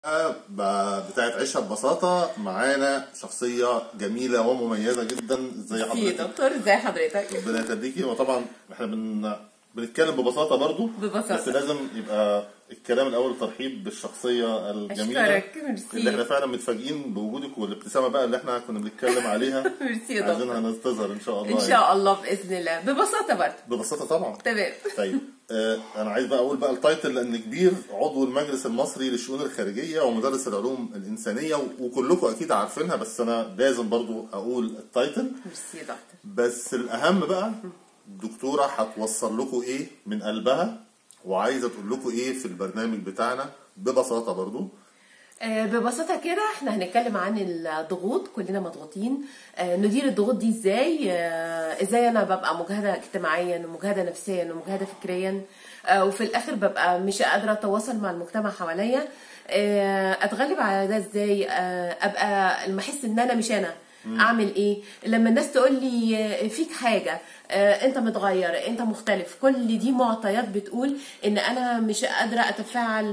ب- بتاعت عيشها ببساطة معانا شخصية جميلة ومميزة جدا زي في حضرتك دكتور ازي حضرتك ربنا يخليكي وطبعا احنا بن... بنتكلم ببساطة برضو ببساطة. بس لازم يبقى الكلام الأول ترحيب بالشخصية الجميلة أشكرك، ميرسي. اللي احنا فعلا متفاجئين بوجودك والابتسامة بقى اللي احنا كنا بنتكلم عليها ميرسي يا عايزينها دكتور تظهر إن شاء الله ان يعني. شاء الله باذن الله ببساطه برضه ببساطة طبعا تمام طيب آه انا عايز بقى اقول بقى التايتل لان كبير عضو المجلس المصري للشؤون الخارجيه ومدرس العلوم الانسانيه و- وكلكم اكيد عارفينها بس انا لازم برضو اقول التايتل ميرسي يا دكتور بس الاهم بقى الدكتوره هتوصل لكم ايه من قلبها وعايزه تقول لكم ايه في البرنامج بتاعنا ببساطه برضو آه، ببساطة كده احنا هنتكلم عن الضغوط كلنا مضغوطين آه، ندير الضغوط دي ازاي آه، ازاي انا ببقى مجهدة اجتماعيا ومجهدة نفسيا ومجهدة فكريا آه، وفي الاخر ببقى مش قادرة اتواصل مع المجتمع حواليا آه، اتغلب على ده ازاي آه، ابقى لما احس ان انا مش انا اعمل ايه لما الناس تقول لي آه، فيك حاجه آه، انت متغير انت مختلف كل دي معطيات بتقول ان انا مش قادره اتفاعل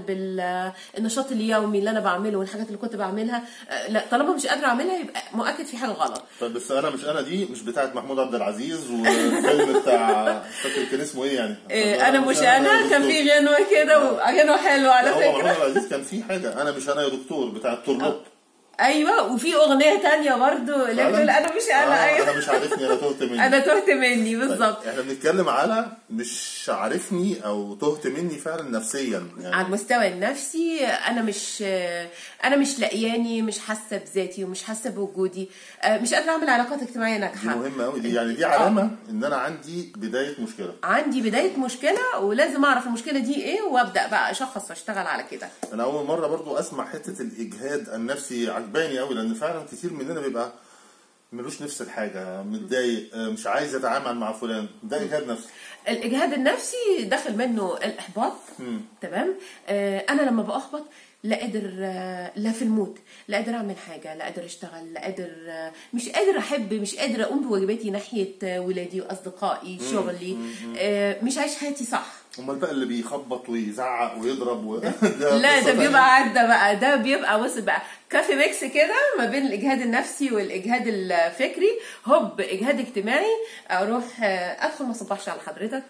بالنشاط اليومي اللي انا بعمله والحاجات اللي كنت بعملها آه، لا طالما مش قادره اعملها يبقى مؤكد في حاجه غلط طيب بس انا مش انا دي مش بتاعت محمود عبد العزيز والفيلم بتاع مش فاكر كان اسمه ايه يعني آه، انا مش انا كان في غنوه كده وغنوه حلوه على هو محمود فكره عبد العزيز كان في حاجه انا مش انا يا دكتور بتاع الترلوب ايوه وفي اغنيه تانية برضو اللي فعلاً؟ بتقول انا مش انا آه، ايوه انا مش عارفني انا تهت مني انا تهت مني بالظبط احنا بنتكلم على مش عارفني او تهت مني فعلا نفسيا على يعني المستوى النفسي انا مش انا مش لاقياني مش حاسه بذاتي ومش حاسه بوجودي آه، مش قادره اعمل علاقات اجتماعيه دي ناجحه مهمه قوي دي يعني دي علامه ان انا عندي بدايه مشكله عندي بدايه مشكله ولازم اعرف المشكله دي ايه وابدا بقى اشخص واشتغل على كده انا اول مره برضو اسمع حته الاجهاد النفسي عجباني قوي لان فعلا كتير مننا بيبقى ملوش نفس الحاجه متضايق آه، مش عايز يتعامل مع فلان ده اجهاد نفسي الاجهاد النفسي داخل منه الاحباط تمام آه انا لما باحبط لا قادر آه، لا في المود لا قادر اعمل حاجه لا قادر اشتغل لا قادر آه، مش قادر احب مش قادر اقوم بواجباتي ناحيه آه، ولادي واصدقائي شغلي آه، مش عايش حياتي صح امال بقى اللي بيخبط ويزعق ويضرب و... لا قصة ده تانية. بيبقى عدى بقى ده بيبقى وصل بقى كافي ميكس كده ما بين الاجهاد النفسي والاجهاد الفكري هوب اجهاد اجتماعي اروح آه، ادخل ما اصبحش على حضرتك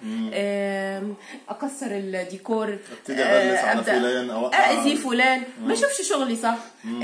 آم، اكسر الديكور ابتدي أغلس آه، على أبدأ فلان، أوقع. اذي فلان ما اشوفش شغلي صح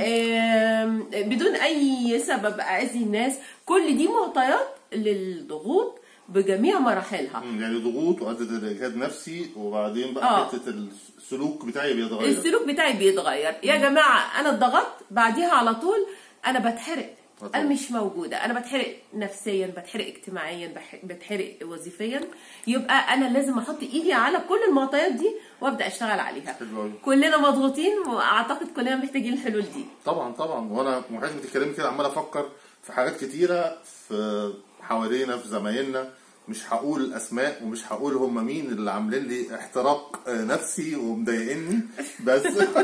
آم، بدون اي سبب اذي الناس كل دي معطيات للضغوط بجميع مراحلها مم، يعني ضغوط وادت الاجهاد نفسي وبعدين بقى آه. حته السلوك بتاعي بيتغير السلوك بتاعي بيتغير يا جماعه انا اتضغطت بعديها على طول انا بتحرق آه طبعا. انا مش موجوده انا بتحرق نفسيا بتحرق اجتماعيا بح- بتحرق وظيفيا يبقى انا لازم احط ايدي على كل المعطيات دي وابدا اشتغل عليها حلو أوي. كلنا مضغوطين واعتقد كلنا محتاجين الحلول دي طبعا طبعا وانا وحضرتك بتتكلمي كده عمال افكر في حاجات كتيره في حوالينا في زمايلنا مش هقول اسماء ومش هقول هم مين اللي عاملين لي احتراق آه، نفسي ومضايقني بس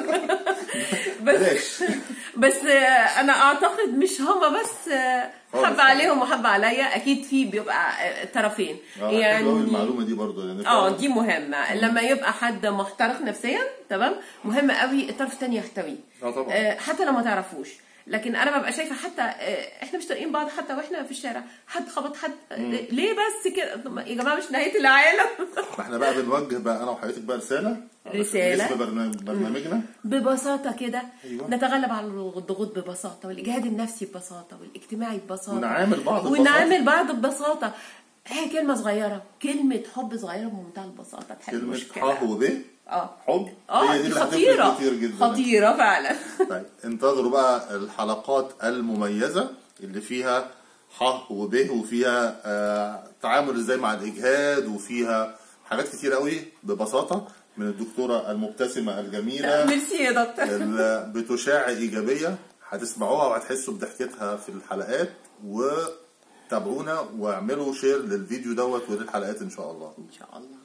بلاش بس آه، انا اعتقد مش هما بس آه، خالص. حب عليهم وحب عليا اكيد في بيبقى آه، طرفين اه يعني المعلومه دي برضو لان اه فعلاً دي مهمة لما يبقى حد محترق نفسيا تمام مهم قوي الطرف التاني يحتويه اه طبعا. آه حتى لو ما تعرفوش لكن انا ببقى شايفه حتى آه احنا مش طايقين بعض حتى واحنا في الشارع حد خبط حد آه ليه بس كده طب يا جماعه مش نهايه العالم احنا بقى بنوجه بقى انا وحضرتك بقى رساله رسالة. اسم برنامج برنامجنا ببساطه كده أيوة. نتغلب على الضغوط ببساطه والاجهاد النفسي ببساطه والاجتماعي ببساطه ونعامل بعض ببساطة. ونعامل بعض ببساطه هي كلمه صغيره كلمه حب صغيره بمنتهى البساطه تحل كلمه المشكله ح وب اه حب اه هي دي اللي هتفرق خطيره كتير جدا خطيره فعلا طيب انتظروا بقى الحلقات المميزة اللي فيها ح وب وفيها آه تعامل ازاي مع الاجهاد وفيها حاجات كتير قوي ببساطة من الدكتورة المبتسمة الجميلة ميرسي يا دكتور اللي بتشاع ايجابية هتسمعوها وهتحسوا بضحكتها في الحلقات وتابعونا واعملوا شير للفيديو دوت وللحلقات ان شاء الله ان شاء الله